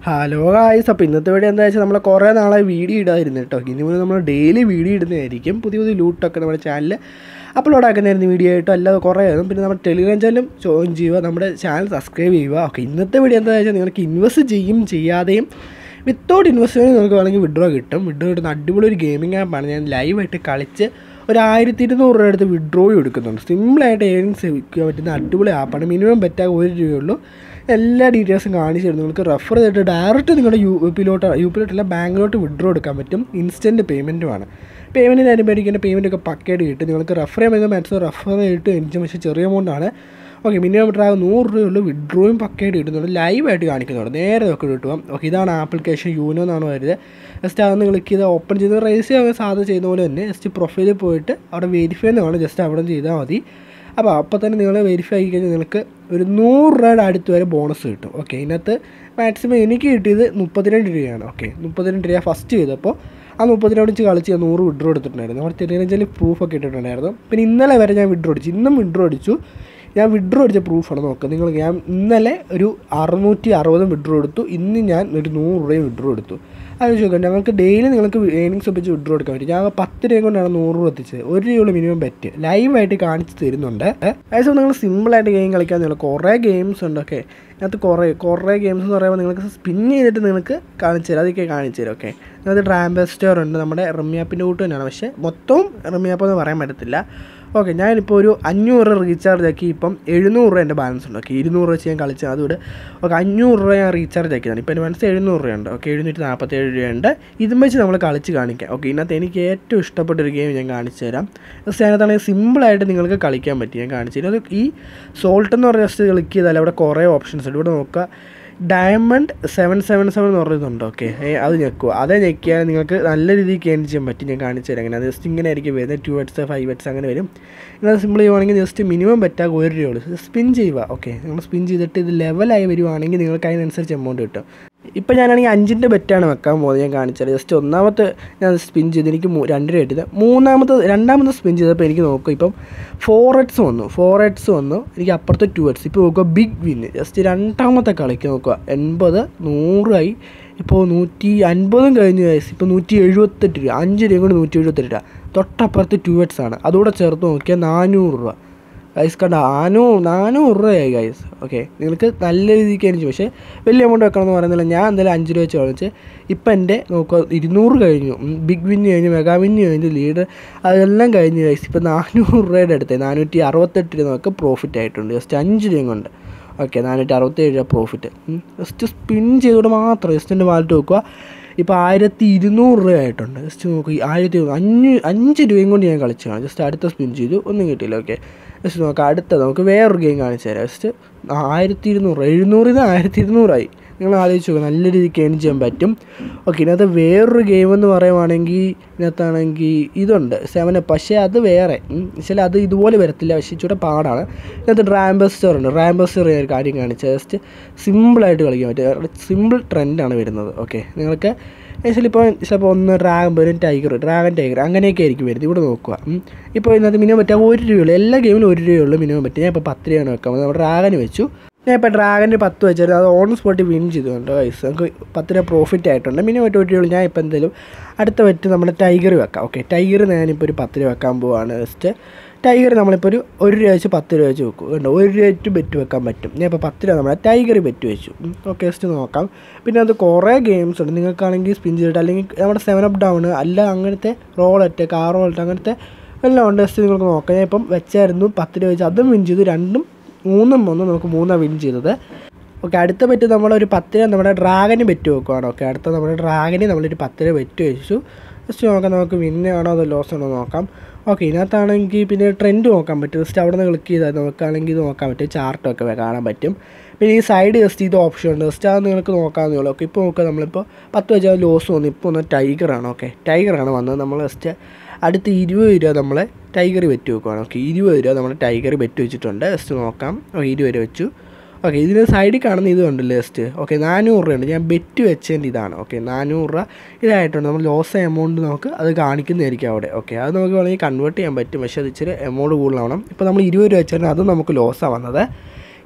hello guys അപ്പോൾ ഇന്നത്തെ video എന്താ വെച്ചാൽ നമ്മൾ കുറേ നാളായി വീഡിയോ ഇടാതിരുന്നു കേട്ടോ ഇനി മുതൽ നമ്മൾ ഡെയിലി വീഡിയോ ഇടുന്നതായിരിക്കും പുതിയ പുതിയ ലൂട്ടൊക്കെ നമ്മുടെ ചാനലിൽ അപ്ലോഡ് ആക്കുന്നതായിരുന്നു വീഡിയോ ആയിട്ടും അല്ലാതെ കുറേ ആയിരുന്നു പിന്നെ നമ്മുടെ ടെലിഗ്രാം ചാനലും ജോയിൻ ചെയ്യുക നമ്മുടെ ചാനൽ സബ്സ്ക്രൈബ് ചെയ്യുക ഓക്കെ ഇന്നത്തെ വീഡിയോ എന്താ വെച്ചാൽ നിങ്ങൾക്ക് ഇൻവെസ്റ്റ് ചെയ്യും ചെയ്യാതെയും വിത്തൗട്ട് ഇൻവെസ്റ്റ്മെൻറ്റ് നിങ്ങൾക്ക് വേണമെങ്കിൽ വിഡ്രോ കിട്ടും വിഡ്രോ കിട്ടുന്ന അടിപൊളി ഒരു ഗെയിമിംഗ് ആപ്പാണ് ഞാൻ ലൈവായിട്ട് കളിച്ച് ഒരു ആയിരത്തി ഇരുന്നൂറ് രൂപ അടുത്ത് വിഡ്രോ എടുക്കുന്നുണ്ട് സിമ്പിളായിട്ട് ഏണിങ്സ് വിൽക്കാൻ പറ്റുന്ന അടിപൊളി ആപ്പാണ് മിനിമം പറ്റാൻ ഒരു രൂപയുള്ളൂ എല്ലാ ഡീറ്റെയിൽസും കാണിച്ചു തരും നിങ്ങൾക്ക് റെഫർ ചെയ്തിട്ട് ഡയറക്റ്റ് നിങ്ങളുടെ യു പിയിലോട്ട് യു പിയിലോട്ടല്ല ബാങ്കിലോട്ട് വിഡ്രോ എടുക്കാൻ പറ്റും ഇൻസ്റ്റൻറ്റ് പേയ്മെൻറ്റുമാണ് പേയ്മെൻറ്റിന് ആരും പേടിക്കേണ്ട പേയ്മെൻറ്റ് ഒക്കെ പക്കയായിട്ട് കിട്ടും നിങ്ങൾക്ക് റെഫർ ചെയ്യാൻ പറ്റുന്ന മാക്സിമം റെഫർ ചെയ്തിട്ട് എനിക്ക് പക്ഷേ ചെറിയ എമൗണ്ടാണ് ഓക്കെ മിനിമം വിഡ്രോ നൂറ് രൂപയുള്ളൂ വിഡ്രോയും പക്കയായിട്ട് കിട്ടുന്നുണ്ട് ലൈവായിട്ട് കാണിക്കുന്നുണ്ട് നേരെ ഒക്കെ കിട്ടും ഓക്കെ ഇതാണ് ആപ്ലിക്കേഷൻ യൂനോ എന്നാണ് വരുന്നത് ജസ്റ്റ് അതൊന്ന് ക്ലിക്ക് ചെയ്ത് ഓപ്പൺ ചെയ്ത് രജിസ്റ്റർ ചെയ്യാൻ സാധ്യത ചെയ്യുന്ന പോലെ തന്നെ ജസ്റ്റ് പ്രൊഫൈലിൽ പോയിട്ട് അവിടെ വെരിഫൈ എന്നാണ് ജസ്റ്റ് അവിടെ ചെയ്താൽ മതി അപ്പോൾ അപ്പോൾ തന്നെ നിങ്ങൾ വെരിഫൈ ആയി കഴിഞ്ഞാൽ നിങ്ങൾക്ക് ഒരു നൂറ് രൂപയുടെ അടുത്ത് വരെ ബോണസ് കിട്ടും ഓക്കെ ഇതിനകത്ത് മാക്സിമം എനിക്ക് കിട്ടിയത് മുപ്പത്തിരണ്ട് രൂപയാണ് ഓക്കെ മുപ്പത്തിരണ്ട് രൂപ ഫസ്റ്റ് ചെയ്തപ്പോൾ ആ മുപ്പത്തിരണ്ട് വെച്ച് കളിച്ച് ഞാൻ നൂറ് വിഡ്രോ എടുത്തിട്ടുണ്ടായിരുന്നു നമ്മുടെ തിരുവനന്തപുരം പ്രൂഫൊക്കെ ഇട്ടിട്ടുണ്ടായിരുന്നു പിന്നെ ഇന്നലെ വരെ ഞാൻ വിഡ്രോ അടിച്ചു ഇന്നും വിഡ്രോ അടിച്ചു ഞാൻ വിഡ്രോ അടിച്ച പ്രൂഫാണ് നോക്കുക നിങ്ങൾ ഞാൻ ഇന്നലെ ഒരു അറുന്നൂറ്റി അറുപതും വിഡ്രോ എടുത്തു ഇന്ന് ഞാൻ ഒരു നൂറ് രൂപയും വിഡ്രോ എടുത്തു അത് ചോദിക്കാം ഞങ്ങൾക്ക് ഡെയിലി നിങ്ങൾക്ക് ഏണിങ്സ് ഒപ്പിച്ച് വിഡ്രോ എടുക്കാൻ പറ്റും ഞാൻ പത്ത് രൂപ കൊണ്ടാണ് നൂറ് രൂപ എത്തിച്ചത് ഒരു രൂപയുള്ള മിനിമം ബെറ്റ് ലൈവായിട്ട് കാണിച്ച് തരുന്നുണ്ട് അതേസമയം നിങ്ങൾ സിമ്പിളായിട്ട് ഗെയിം കളിക്കാൻ നിങ്ങൾ കുറേ ഗെയിംസ് ഉണ്ട് ഓക്കെ അതിനകത്ത് കുറേ കുറേ ഗെയിംസ് എന്ന് പറയുമ്പോൾ നിങ്ങൾക്ക് സ്പിൻ ചെയ്തിട്ട് നിങ്ങൾക്ക് കാണിച്ചു തരാം അതൊക്കെ കാണിച്ചു തരും ഓക്കെ അതിനകത്ത് ട്രാംബസ്റ്റർ ഉണ്ട് നമ്മുടെ റമ്യാപ്പിൻ്റെ കൂട്ട് തന്നെയാണ് പക്ഷേ മൊത്തവും റമ്യാപ്പ് എന്ന് പറയാൻ പറ്റത്തില്ല ഓക്കെ ഞാനിപ്പോൾ ഒരു അഞ്ഞൂറ് രൂപ റീചാർജ് ആക്കി ഇപ്പം എഴുന്നൂറ് രൂപ എൻ്റെ ബാലൻസ് ഉണ്ട് ഓക്കെ ഇരുന്നൂറ് വെച്ച് ഞാൻ കളിച്ചാൽ അതുകൊണ്ട് ഓക്കെ അഞ്ഞൂറ് രൂപ ഞാൻ റീചാർജ് ആക്കിയതാണ് ഇപ്പോൾ എൻ്റെ മനസ്സിൽ എഴുന്നൂറ് രൂപയുണ്ട് ഓക്കെ എഴുന്നൂറ്റി നാൽപ്പത്തേഴ് രൂപയുണ്ട് ഇതും വെച്ച് നമ്മൾ കളിച്ച് കാണിക്കാം ഓക്കെ ഇതിനകത്ത് എനിക്ക് ഏറ്റവും ഇഷ്ടപ്പെട്ട ഒരു ഗെയിം ഞാൻ കാണിച്ചു തരാം ജസ്റ്റ് അതിനകത്താണെങ്കിൽ സിമ്പിളായിട്ട് നിങ്ങൾക്ക് കളിക്കാൻ പറ്റി ഞാൻ കാണിച്ചു തരാം അത് ഈ സോൾട്ട് എന്ന് പറഞ്ഞ ജസ്റ്റ് ക്ലിക്ക് ചെയ്താൽ അവിടെ കുറേ ഓപ്ഷൻസ് ഉണ്ട് ഇവിടെ നോക്കുക ഡയമണ്ട് സെവൻ സെവൻ സെവൻ എന്ന് പറയുന്നുണ്ട് ഓക്കെ അത് ഞെക്കുക അത് ഞെക്കിയാൽ നിങ്ങൾക്ക് നല്ല രീതിക്ക് ഏൺ ചെയ്യാൻ പറ്റും ഞാൻ കാണിച്ചു തരാം അങ്ങനെ അത് ജസ്റ്റ് ഇങ്ങനെ ആയിരിക്കും വരുന്നത് ടു എറ്റ്സ് ഫൈവ് എറ്റ്സ് അങ്ങനെ വരും നിങ്ങൾ സിമ്പിൾ ചെയ്യുവാണെങ്കിൽ ജസ്റ്റ് മിനിമം പറ്റാൻ ഒരു രൂപയുള്ളൂ സ്പിൻ ചെയ്യുക ഓക്കെ നിങ്ങൾ സ്പിൻ ചെയ്തിട്ട് ഇത് ലെവലായി വരുവാണെങ്കിൽ നിങ്ങൾക്ക് അതിനനുസരിച്ച് എമൗണ്ട് കിട്ടും ഇപ്പം ഞാനാണെങ്കിൽ അഞ്ചിൻ്റെ ബെറ്റാണ് വെക്കാൻ പോകുന്നത് ഞാൻ കാണിച്ചത് ജസ്റ്റ് ഒന്നാമത്തെ ഞാൻ സ്പിൻ ചെയ്ത് എനിക്ക് രണ്ട് രൂപ കിട്ടിയത് മൂന്നാമത്തെ രണ്ടാമത്തെ സ്പിൻ ചെയ്തപ്പോൾ എനിക്ക് നോക്കുക ഇപ്പം ഫോർ എഡ്സ് വന്നു ഫോർ എഡ്സ് വന്നു എനിക്ക് അപ്പുറത്തെ ടു എഡ്സ് ഇപ്പോൾ നോക്കുക ബിഗ് വിന്ന് ജസ്റ്റ് രണ്ടാമത്തെ കളിക്ക് നോക്കുക എൺപത് നൂറായി ഇപ്പോൾ നൂറ്റി അൻപതും കഴിഞ്ഞ് വയസ്സ് ഇപ്പോൾ നൂറ്റി എഴുപത്തെട്ട് രൂപ അഞ്ച് രൂപ കൊണ്ട് നൂറ്റി എഴുപത്തെട്ട് രൂപ തൊട്ടപ്പുറത്ത് ടു എഡ്സ് ആണ് അതുകൂടെ ചേർത്ത് നോക്കിയാൽ നാനൂറ് രൂപ ഗൈസ് കണ്ട നാനൂ നാനൂറ് രൂപയായി ഗൈസ് ഓക്കെ നിങ്ങൾക്ക് നല്ല രീതിക്ക് എനിക്ക് പക്ഷേ വലിയ എമൗണ്ട് വെക്കണമെന്ന് പറയുന്നില്ല ഞാൻ എന്തായാലും അഞ്ച് രൂപ വെച്ച് കളിച്ച് ഇപ്പം എൻ്റെ നോക്കുക ഇരുന്നൂറ് കഴിഞ്ഞു ബിഗ് വിന്ന് കഴിഞ്ഞു മെഗാ വിന്ന് കഴിഞ്ഞു ലീഡ് അതെല്ലാം കഴിഞ്ഞു ഗൈസ് ഇപ്പം നാനൂറ് രൂപയുടെ അടുത്ത് നാനൂറ്റി അറുപത്തെട്ട് രൂപ നമുക്ക് പ്രോഫിറ്റ് ആയിട്ടുണ്ട് ജസ്റ്റ് അഞ്ച് രൂപയും കൊണ്ട് ഓക്കെ നാനൂറ്റി അറുപത്തേഴ് രൂപ പ്രോഫിറ്റ് ജസ്റ്റ് സ്പിൻ ചെയ്തുകൊണ്ട് മാത്രം ജസ്റ്റ് എൻ്റെ വാലറ്റ് നോക്കുക ഇപ്പോൾ ആയിരത്തി ഇരുന്നൂറ് രൂപ ആയിട്ടുണ്ട് ജസ്റ്റ് നോക്കി ആയിരത്തി അഞ്ഞ് അഞ്ച് രൂപയും കൊണ്ട് ഞാൻ കളിച്ചതാണ് ജസ്റ്റ് അടുത്ത സ്പിൻ ചെയ്തു ഒന്നും കിട്ടിയില്ല ഓക്കെ ജസ്റ്റ് നോക്കാം അടുത്ത നമുക്ക് വേറൊരു ഗെയിം കാണിച്ചു തരാം ജസ്റ്റ് ആയിരത്തി ഇരുന്നൂറ് എഴുന്നൂറിൽ നിന്ന് ആയിരത്തി ഇരുന്നൂറായി നിങ്ങൾ ആലോചിച്ച് നോക്കുക നല്ല രീതിക്ക് ഏൺ ചെയ്യാൻ പറ്റും ഓക്കെ ഇതിനകത്ത് വേറൊരു ഗെയിം എന്ന് പറയുവാണെങ്കിൽ ഇതിനകത്താണെങ്കിൽ ഇതുണ്ട് സെവന് പക്ഷേ അത് വേറെ ചില അത് ഇതുപോലെ വരത്തില്ല പക്ഷേ ഇച്ചിരി പാടാണ് ഇതിനകത്ത് റാംബസ്റ്റർ ഉണ്ട് റാംബസ്റ്റർ ഞാൻ ഒരു കാര്യം കാണിച്ചത് ജസ്റ്റ് സിമ്പിളായിട്ട് കളിക്കാൻ പറ്റും സിമ്പിൾ ട്രെൻഡാണ് വരുന്നത് ഓക്കെ നിങ്ങൾക്ക് ആക്ച്വലി ഇപ്പോൾ ചിലപ്പോൾ ഒന്ന് ഡ്രാഗൺ വരും ടൈഗർ ഡ്രാഗൺ ടൈഗർ അങ്ങനെയൊക്കെ ആയിരിക്കും വരുന്നത് ഇവിടെ നോക്കുക ഇപ്പോൾ ഇതിനകത്ത് മിനിമം പറ്റുക ഒരു രൂപയുള്ളൂ എല്ലാ ഗെയിമിലും ഒരു രൂപയുള്ളൂ മിനിമം പറ്റും ഞാൻ ഇപ്പോൾ പത്ത് രൂപയാണ് വെക്കാൻ നമ്മൾ ഡ്രാഗന് വെച്ചു ഞാൻ ഇപ്പോൾ ഡ്രാഗൻ്റെ പത്ത് വെച്ചാൽ അത് ഓൺ സ്പോട്ടിൽ വിൻ ചെയ്തുകൊണ്ട് വയസ്സ് നമുക്ക് പത്ത് രൂപ പ്രോഫിറ്റ് ആയിട്ടുണ്ട് മിനിമം ഒരു രൂപയുള്ളൂ ഞാൻ ഇപ്പോൾ എന്തെങ്കിലും അടുത്ത വെറ്റ് നമ്മുടെ ടൈഗർ വെക്കാം ഓക്കെ ടൈഗർ ഞാനിപ്പോൾ ഒരു പത്ത് രൂപ വെക്കാൻ പോവാണ് ജസ്റ്റ് ടൈഗർ നമ്മളിപ്പോൾ ഒരു ഒരു രൂപ വെച്ച് പത്ത് രൂപ വെച്ച് വെക്കും കണ്ടോ ഒരു രൂപ വെച്ച് ബെറ്റ് വെക്കാൻ പറ്റും ഞാൻ ഇപ്പോൾ പത്ത് രൂപ നമ്മളെ ടൈഗർ ബെറ്റ് വെച്ചു ഓക്കെ ജസ്റ്റ് നോക്കാം പിന്നെ അത് കുറേ ഗെയിംസ് ഉണ്ട് നിങ്ങൾക്കാണെങ്കിൽ സ്പിൻ ചെയ്തിട്ട് അല്ലെങ്കിൽ നമ്മുടെ സെവൻ അപ്പ് ഡൗൺ അല്ല അങ്ങനത്തെ റോളറ്റ് കാർ റോളറ്റ് അങ്ങനത്തെ എല്ലാം ഉണ്ട് ജസ്റ്റ് നിങ്ങൾക്ക് നോക്കാം ഞാൻ ഇപ്പം വെച്ചായിരുന്നു പത്ത് രൂപ വെച്ച് അതും വിൻ ചെയ്തു രണ്ടും മൂന്നും ഒന്നും നമുക്ക് മൂന്നാണ് വിൻ ചെയ്തത് ഓക്കെ അടുത്ത ബെറ്റ് നമ്മളൊരു പത്ത് രൂപ നമ്മുടെ ഡ്രാഗന് ബെറ്റ് വെക്കുവാണ് ഓക്കെ അടുത്ത നമ്മുടെ ഡ്രാഗന് നമ്മളൊരു പത്ത് രൂപ ബെറ്റ് വെച്ചു ജസ്റ്റ് നോക്കാം നമുക്ക് വിന്നാണോ അതോ ലോസ് ആണോ നോക്കാം ഓക്കെ ഇതിനകത്താണെങ്കിൽ പിന്നെ ട്രെൻഡ് നോക്കാൻ പറ്റും ജസ്റ്റ് അവിടെ നിന്ന് ക്ലിക്ക് ചെയ്താൽ നോക്കുകയാണെങ്കിൽ ഇത് നോക്കാൻ പറ്റും ചാർട്ടൊക്കെ കാണാൻ പറ്റും പിന്നെ ഈ സൈഡ് ജസ്റ്റ് ഇത് ഓപ്ഷൻ ഉണ്ട് ജസ്റ്റ് അത് നിങ്ങൾക്ക് നോക്കാമെന്നേ ഉള്ളൂ ഓക്കെ ഇപ്പോൾ നോക്കുക നമ്മളിപ്പോൾ പത്ത് വെച്ചാൽ ലോസ് വന്നു ഇപ്പോൾ ഒന്ന് ടൈഗറാണ് ഓക്കെ ടൈഗറാണ് വന്നത് നമ്മൾ ജസ്റ്റ് അടുത്ത് ഇരുപത് രൂപ നമ്മൾ ടൈഗർ ബെറ്റ് വെക്കുവാണ് ഓക്കെ ഇരുപത് രൂപ നമ്മൾ ടൈഗർ ബെറ്റ് വെച്ചിട്ടുണ്ട് ജസ്റ്റ് നോക്കാം ഓക്കെ ഇരുപത് രൂപ വെച്ചു ഓക്കെ ഇതിന് സൈഡിൽ കാണുന്ന ഇത് കണ്ടില്ലേ ജസ്റ്റ് ഓക്കെ നാനൂറ് രൂപയുണ്ട് ഞാൻ ബെറ്റ് വെച്ചതിൻ്റെ ഇതാണ് ഓക്കെ നാനൂറ് രൂപ ഇതായിട്ടുണ്ട് നമ്മൾ ലോസ് എമൗണ്ട് നമുക്ക് അത് കാണിക്കുന്നതായിരിക്കും അവിടെ ഓക്കെ അത് നമുക്ക് വേണമെങ്കിൽ കൺവേർട്ട് ചെയ്യാൻ പറ്റും പക്ഷേ അത് ഇച്ചിരി എമൗണ്ട് കൂടുതലാവണം ഇപ്പോൾ നമ്മൾ ഇരുപത് രൂപ വെച്ചാൽ അതും നമുക്ക് ലോസാണ് വന്നത്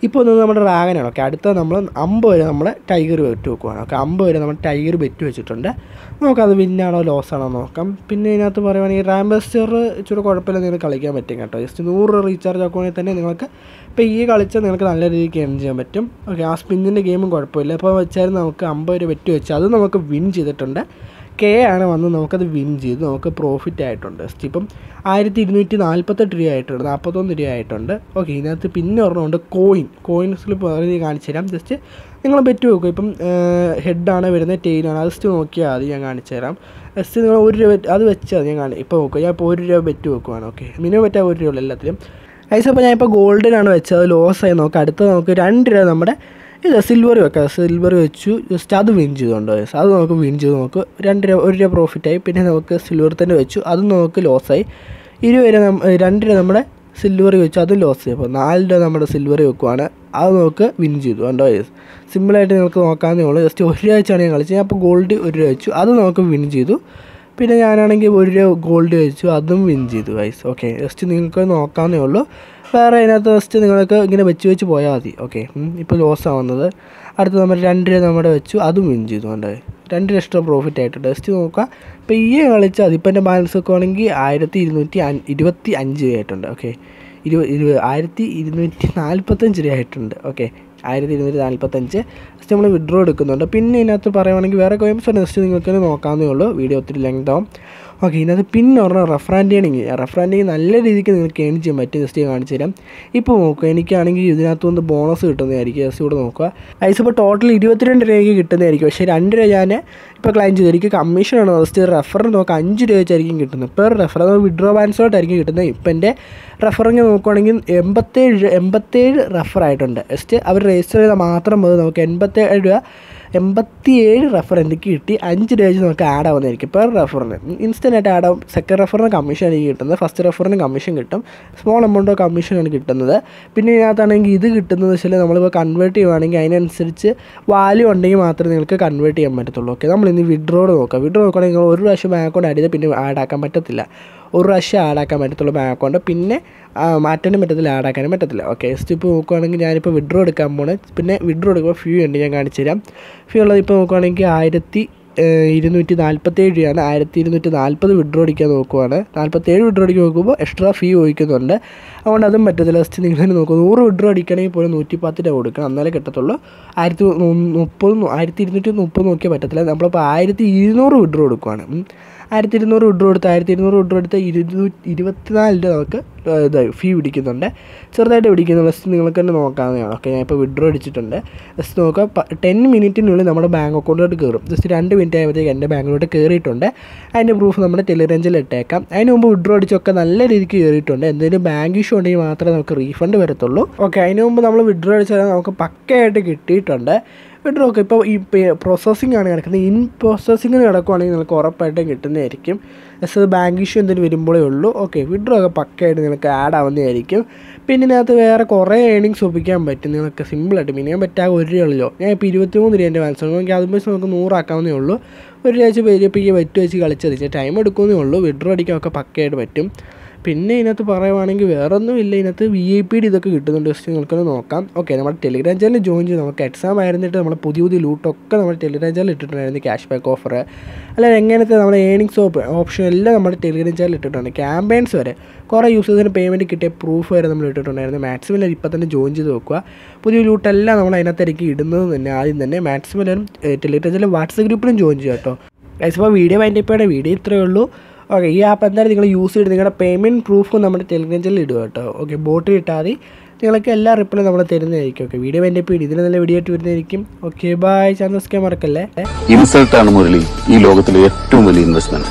ഇപ്പോൾ ഒന്ന് നമ്മുടെ ഡ്രാഗനാണ് ഓക്കെ അടുത്ത നമ്മൾ അമ്പത് വരെ നമ്മൾ ടൈഗർ ബെറ്റ് വെക്കുവാണ് ഓക്കെ അമ്പത് വരെ നമ്മൾ ടൈഗർ ബെറ്റ് വെച്ചിട്ടുണ്ട് നമുക്കത് വിന്നാണോ ലോസ് ആണോ നോക്കാം പിന്നെ ഇതിനകത്ത് പറയുവാണെങ്കിൽ റാംബസ്റ്റർ ഇച്ചിരി കുഴപ്പമില്ല നിങ്ങൾക്ക് കളിക്കാൻ പറ്റും കേട്ടോ ജസ്റ്റ് നൂറ് റീചാർജ് ആക്കുവാണെങ്കിൽ തന്നെ നിങ്ങൾക്ക് ഇപ്പോൾ ഈ കളിച്ചാൽ നിങ്ങൾക്ക് നല്ല രീതിക്ക് എൻ ചെയ്യാൻ പറ്റും ഓക്കെ ആ സ്പിന്നിൻ്റെ ഗെയിമും കുഴപ്പമില്ല ഇപ്പോൾ വെച്ചാൽ നമുക്ക് അമ്പത് രൂപ ബെറ്റ് വെച്ച് അത് നമുക്ക് വിൻ ചെയ്തിട്ടുണ്ട് കെ ആണ് വന്ന് നമുക്കത് വിൻ ചെയ്ത് നമുക്ക് പ്രോഫിറ്റ് ആയിട്ടുണ്ട് ജസ്റ്റ് ഇപ്പം ആയിരത്തി ഇരുന്നൂറ്റി നാൽപ്പത്തെട്ട് രൂപ ആയിട്ടുണ്ട് നാൽപ്പത്തൊന്ന് രൂപ ആയിട്ടുണ്ട് ഓക്കെ ഇതിനകത്ത് പിന്നെ ഒരെണ്ണമുണ്ട് കോയിൻ കോയിൻസിൽ വേറെ കാണിച്ചു തരാം ജസ്റ്റ് നിങ്ങൾ ബെറ്റ് വെക്കും ഇപ്പം ഹെഡാണ് വരുന്നത് ടെയിലാണ് അത് ജസ്റ്റ് നോക്കിയാൽ മതി ഞാൻ കാണിച്ചു തരാം ജസ്റ്റ് നിങ്ങൾ ഒരു രൂപ അത് വെച്ചാൽ ഞാൻ കാണി ഇപ്പോൾ നോക്കുക ഞാൻ ഇപ്പോൾ ഒരു രൂപ ബെറ്റ് വെക്കുവാണ് ഓക്കെ മിനിമം ബെറ്റാ ഒരു രൂപ ഉള്ളൂ എല്ലാത്തിലും ഐസ് അപ്പോൾ ഞാൻ ഇപ്പോൾ ഗോൾഡിനാണ് വെച്ചത് അത് ലോസ് ആയി നോക്കാം അടുത്ത നമുക്ക് രണ്ട് രൂപ നമ്മുടെ ഇത് സിൽവർ വെക്കാം സിൽവർ വെച്ചു ജസ്റ്റ് അത് വിൻ ചെയ്തുകൊണ്ട് അത് നമുക്ക് വിൻ ചെയ്ത് നമുക്ക് രണ്ട് രൂപ ഒരു രൂപ പ്രോഫിറ്റായി പിന്നെ നമുക്ക് സിൽവർ തന്നെ വെച്ചു അതും നമുക്ക് ലോസായി ഇരുപത് രൂപ നമ്മ രണ്ട് രൂപ നമ്മുടെ സിൽവർ വെച്ചു അതും ലോസ് ചെയ്യും അപ്പോൾ നാല് രൂപ നമ്മുടെ സിൽവർ വെക്കുവാണ് അത് നമുക്ക് വിൻ ചെയ്തു കണ്ടോ സിമ്പിളായിട്ട് നിങ്ങൾക്ക് നോക്കാവുന്നേ ഉള്ളൂ ജസ്റ്റ് ഒരു രൂപ വെച്ചാണ് ഞാൻ കളിച്ചത് ഞാൻ അപ്പോൾ ഗോൾഡ് ഒരു രൂപ വെച്ചു അത് നമുക്ക് വിൻ ചെയ്തു പിന്നെ ഞാനാണെങ്കിൽ ഒരു രൂപ ഗോൾഡ് വെച്ചു അതും വിൻ ചെയ്തു വൈസ് ഓക്കെ ജസ്റ്റ് നിങ്ങൾക്ക് നോക്കാവുന്നേ ഉള്ളൂ വേറെ അതിനകത്ത് ജസ്റ്റ് നിങ്ങൾക്ക് ഇങ്ങനെ വെച്ച് വെച്ച് പോയാൽ മതി ഓക്കെ ഇപ്പോൾ ലോസ് ആവുന്നത് അടുത്ത് നമ്മൾ രണ്ട് രൂപ നമ്മുടെ വെച്ചു അതും വിൻ ചെയ്തു കൊണ്ട് രണ്ട് ലക്ഷം പ്രോഫിറ്റ് ആയിട്ടുണ്ട് ജസ്റ്റ് നോക്കുക ഇപ്പോൾ ഈ കളിച്ചാൽ അതിപ്പോൾ എൻ്റെ ബാലൻസ് ഒക്കെ ആണെങ്കിൽ ആയിരത്തി ഇരുന്നൂറ്റി ഇരുപത്തി അഞ്ച് രൂപയായിട്ടുണ്ട് ഓക്കെ ഇരുപത് ഇരുപത് ആയിരത്തി ഇരുന്നൂറ്റി നാൽപ്പത്തഞ്ച് രൂപയായിട്ടുണ്ട് ഓക്കെ ആയിരത്തി ഇരുന്നൂറ്റി നാൽപ്പത്തഞ്ച് ജസ്റ്റ് നമ്മൾ വിഡ്രോ എടുക്കുന്നുണ്ട് പിന്നെ ഇതിനകത്ത് പറയുവാണെങ്കിൽ വേറെ കോയിംസ് ജസ്റ്റ് നിങ്ങൾക്ക് നോക്കാവുന്നേ ഉള്ളൂ വീഡിയോ ഒത്തിരി ലെങ്ത് ആവും ഓക്കെ ഇതിനകത്ത് പിന്നെ പറഞ്ഞാൽ റെഫറാൻഡ് ചെയ്യണമെങ്കിൽ റെഫറാൻഡ് ചെയ്ത് നല്ല രീതിക്ക് നിങ്ങൾക്ക് ഏൺ ചെയ്യാൻ പറ്റും ജസ്റ്റ് കാണിച്ചു തരാം ഇപ്പോൾ നോക്കുക എനിക്കാണെങ്കിൽ ഇതിനകത്തുനിന്ന് ബോണസ് കിട്ടുന്നതായിരിക്കും ജസ്റ്റ് ഇവിടെ നോക്കുക ഐസ് ഇപ്പോൾ ടോട്ടൽ ഇരുപത്തിരണ്ട് രൂപയ്ക്ക് കിട്ടുന്നതായിരിക്കും പക്ഷേ രണ്ട് രൂപ ഞാൻ ഇപ്പോൾ ക്ലൈം ചെയ്തു എനിക്ക് കമ്മീഷനാണ് ജസ്റ്റ് റെഫറിന് നോക്കുക അഞ്ച് രൂപ വെച്ചായിരിക്കും കിട്ടുന്നത് പെർ റെഫർ അത് വിഡ്രോ ബാലൻസോട്ടായിരിക്കും കിട്ടുന്നത് ഇപ്പം എൻ്റെ റെഫറിങ് നോക്കുവാണെങ്കിൽ എൺപത്തേഴ് എൺപത്തേഴ് റെഫറായിട്ടുണ്ട് ജസ്റ്റ് അവർ രജിസ്റ്റർ ചെയ്താൽ മാത്രം മതി നമുക്ക് എൺപത്തേഴ് രൂപ എൺപത്തിയേഴ് റെഫർ എനിക്ക് കിട്ടി അഞ്ച് രൂപ വെച്ച് നമുക്ക് ആഡ് ആവുന്നതായിരിക്കും പെർ റെഫറിന് ഇൻസ്റ്റൻ്റ് ആയിട്ട് ആഡ് ആവും സെക്കൻഡ് റെഫറിന് കമ്മീഷൻ എനിക്ക് കിട്ടുന്നത് ഫസ്റ്റ് റെഫറിന് കമ്മീഷൻ കിട്ടും സ്മോൾ എമൗണ്ട് ഓഫ് കമ്മീഷനാണ് കിട്ടുന്നത് പിന്നെ ഇതിനകത്താണെങ്കിൽ ഇത് കിട്ടുന്നത് വെച്ചാൽ നമ്മളിപ്പോൾ കൺവേർട്ട് ചെയ്യുവാണെങ്കിൽ അതിനനുസരിച്ച് വാല്യൂ ഉണ്ടെങ്കിൽ മാത്രമേ നിങ്ങൾക്ക് കൺവേർട്ട് ചെയ്യാൻ പറ്റത്തുള്ളൂ ഓക്കെ നമ്മൾ ഇന്ന് വിഡ്രോഡ് നോക്കാം വിഡ്രോ നോക്കുകയാണെങ്കിൽ നിങ്ങൾ ഒരു പ്രാവശ്യം ബാങ്ക് അക്കൗണ്ട് ആഡ് ചെയ്താൽ പിന്നെ ആഡ് ആക്കാൻ പറ്റത്തില്ല ഒരു പ്രാവശ്യം ആഡ് ആക്കാൻ പറ്റത്തുള്ളൂ ബാങ്ക് അക്കൗണ്ട് പിന്നെ മാറ്റാനും പറ്റത്തില്ല ആഡ് ആക്കാനും പറ്റത്തില്ല ഓക്കെ ജസ്റ്റ് ഇപ്പോൾ നോക്കുവാണെങ്കിൽ ഞാനിപ്പോൾ വിഡ്രോ എടുക്കാൻ പോണേ പിന്നെ വിഡ്രോ എടുക്കുമ്പോൾ ഫ്യൂ ഉണ്ട് ഞാൻ കാണിച്ചു തരാം ഫ്യൂ ഉള്ളത് ഇപ്പോൾ നോക്കുവാണെങ്കിൽ ആയിരത്തി ഇരുന്നൂറ്റി നാൽപ്പത്തേഴ് രൂപയാണ് ആയിരത്തി ഇരുന്നൂറ്റി നാൽപ്പത് വിഡ്രോ അടിക്കാൻ നോക്കുവാണ് നാൽപ്പത്തേഴ് വിഡ്രോ അടിക്കാൻ നോക്കുമ്പോൾ എക്സ്ട്രാ ഫീ ചോദിക്കുന്നുണ്ട് അതുകൊണ്ട് അതും പറ്റത്തില്ല ജസ്റ്റ് നിങ്ങൾ നോക്കും നൂറ് വിഡ്രോ അടിക്കണമെങ്കിൽ പോലും നൂറ്റി പത്ത് രൂപ കൊടുക്കണം എന്നാലേ കിട്ടത്തുള്ളൂ ആയിരത്തി മുപ്പത് ആയിരത്തി ഇരുന്നൂറ്റി മുപ്പത് നോക്കിയാൽ പറ്റത്തില്ല നമ്മളിപ്പോൾ ആയിരത്തി ഇരുന്നൂറ് വിഡ്രോ കൊടുക്കുവാണ് ആയിരത്തി ഇരുന്നൂറ് വിഡ്രോ എടുത്ത് ആയിരത്തി ഇരുന്നൂറ് വിഡ്രോ എടുത്ത് ഇരുന്നൂറ്റി ഇരുപത്തിനാല് രൂപ നമുക്ക് ഇതായി ഫീ പിടിക്കുന്നുണ്ട് ചെറുതായിട്ട് പിടിക്കുന്നു ജസ്റ്റ് നിങ്ങൾക്ക് തന്നെ നോക്കാവുന്നതാണ് ഓക്കെ ഞാൻ ഇപ്പോൾ വിഡ്രോ അടിച്ചിട്ടുണ്ട് ജസ്റ്റ് നോക്കുക ടെൻ മിനിറ്റിനുള്ളിൽ നമ്മുടെ ബാങ്ക് അക്കൗണ്ടിലോട്ട് കയറും ജസ്റ്റ് രണ്ട് മിനിറ്റ് ആയപ്പോഴത്തേക്ക് എൻ്റെ ബാങ്കിലോട്ട് കയറിയിട്ടുണ്ട് അതിൻ്റെ പ്രൂഫ് നമ്മുടെ ടെലിറേഞ്ചിൽ ഇട്ടേക്കാം അതിന് മുമ്പ് വിഡ്രോ അടിച്ചൊക്കെ നല്ല രീതിക്ക് കയറിയിട്ടുണ്ട് എന്തെങ്കിലും ബാങ്ക് ഇഷ്യൂ ഉണ്ടെങ്കിൽ മാത്രമേ നമുക്ക് റീഫണ്ട് വരത്തുള്ളൂ ഓക്കെ അതിന് മുമ്പ് നമ്മൾ വിഡ്രോ അടിച്ചാൽ നമുക്ക് പക്കയായിട്ട് കിട്ടിയിട്ടുണ്ട് വിഡ്രോ ഒക്കെ ഇപ്പോൾ ഈ പ്രോസസ്സിംഗ് ആണ് കിടക്കുന്നത് ഇൻ പ്രോസസ്സിങ്ങിന് കിടക്കുവാണെങ്കിൽ നിങ്ങൾക്ക് ഉറപ്പായിട്ടും കിട്ടുന്നതായിരിക്കും എസ് അത് ബാങ്ക് ഇഷ്യൂ എന്തെങ്കിലും വരുമ്പോഴേ ഉള്ളൂ ഓക്കെ വിഡ്രോ ഒക്കെ പക്കയായിട്ട് നിങ്ങൾക്ക് ആഡ് ആവുന്നതായിരിക്കും പിന്നെ ഇതിനകത്ത് വേറെ കുറേ ഏണിങ്സ് ഒപ്പിക്കാൻ പറ്റും നിങ്ങൾക്ക് സിമ്പിളായിട്ട് മിനിമം പറ്റാ ഒരു രൂപയുള്ളൂ ഞാൻ ഇപ്പോൾ ഇരുപത്തിമൂന്ന് രൂപ എൻ്റെ മനസ്സിലാവും എനിക്ക് അതും വെച്ച് നമുക്ക് നൂറാക്കാവുന്നേ ഉള്ളൂ ഒരു രാഴ്ച പേരിപ്പിക്കുക വെറ്റ് വെച്ച് കളിച്ചത് ടൈം എടുക്കുന്നേ ഉള്ളൂ വിഡ്രോ അടിക്കാനൊക്കെ പക്കയായിട്ട് പറ്റും പിന്നെ ഇതിനകത്ത് പറയുവാണെങ്കിൽ വേറെ ഒന്നും ഇല്ല ഇതിനകത്ത് വി ഐ പി ഡി ഇതൊക്കെ കിട്ടുന്നുണ്ട് ജസ്റ്റ് നിങ്ങൾക്കൊന്ന് നോക്കാം ഓക്കെ നമ്മുടെ ടെലിഗ്രാം ചാനൽ ജോയിൻ ചെയ്ത് നമുക്ക് എക്സാം ആയിരുന്നിട്ട് നമ്മൾ പുതിയ പുതിയ ലൂട്ടൊക്കെ നമ്മുടെ ടെലിഗ്രാം ചാനൽ ഇട്ടിട്ടുണ്ടായിരുന്നു ക്യാഷ് ബാക്ക് ഓഫർ അല്ല എങ്ങനത്തെ നമ്മുടെ ഏണിങ്സ് ഓപ്ഷൻ എല്ലാം നമ്മുടെ ടെലിഗ്രാം ചാനൽ ഇട്ടിട്ടുണ്ട് ക്യാമ്പയിൻസ് വരെ കുറേ യൂസേഴ്സിന് പേയ്മെൻറ്റ് കിട്ടിയ പ്രൂഫ് വരെ നമ്മൾ ഇട്ടിട്ടുണ്ടായിരുന്നു മാക്സിമം ഇപ്പം തന്നെ ജോയിൻ ചെയ്ത് വെക്കുക പുതിയ ലൂട്ടെല്ലാം നമ്മൾ അതിനകത്തേക്ക് ഇടുന്നത് തന്നെ ആദ്യം തന്നെ മാക്സിമം ടെലിഗ്രാം ചാനൽ വാട്സപ്പ് ഗ്രൂപ്പിലും ജോയിൻ ചെയ്യുക കേട്ടോ ഇപ്പോൾ വീഡിയോ വൈൻഡപ്പ് വീഡിയോ ഇത്രയേ ഉള്ളൂ ഓക്കെ ഈ ആപ്പ് എന്തായാലും നിങ്ങൾ യൂസ് ചെയ്ത് നിങ്ങളുടെ പേയ്മെൻറ്റ് പ്രൂഫ് നമ്മുടെ ടെലിഗ്രാം ചാനലിൽ ഇടുക കേട്ടോ ഓക്കെ ബോട്ടിൽ ഇട്ടാൽ മതി നിങ്ങൾക്ക് എല്ലാ റിപ്ലൈ നമ്മൾ തരുന്നതായിരിക്കും ഓക്കെ വീഡിയോ എൻ്റെ പേര് ഇതിന് നല്ല വീഡിയോ ആയിട്ട് വരുന്നതായിരിക്കും ഓക്കെ ബൈ ചാനൽ സബ്സ്ക്രൈബ് മറക്കല്ലേ ഇൻസൾട്ടാണ് മുരളി ഈ ലോകത്തിലെ ഏറ്റവും വലിയ ഇൻവെസ്റ്റ്മെന്റ്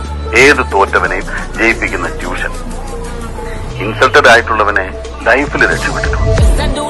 ഏത് തോറ്റവനെയും ജയിപ്പിക്കുന്ന ട്യൂഷൻ ഇൻസൾട്ടഡ് ആയിട്ടുള്ളവനെ ലൈഫിൽ രക്ഷപ്പെട്ടിട്ടുണ്ട് Send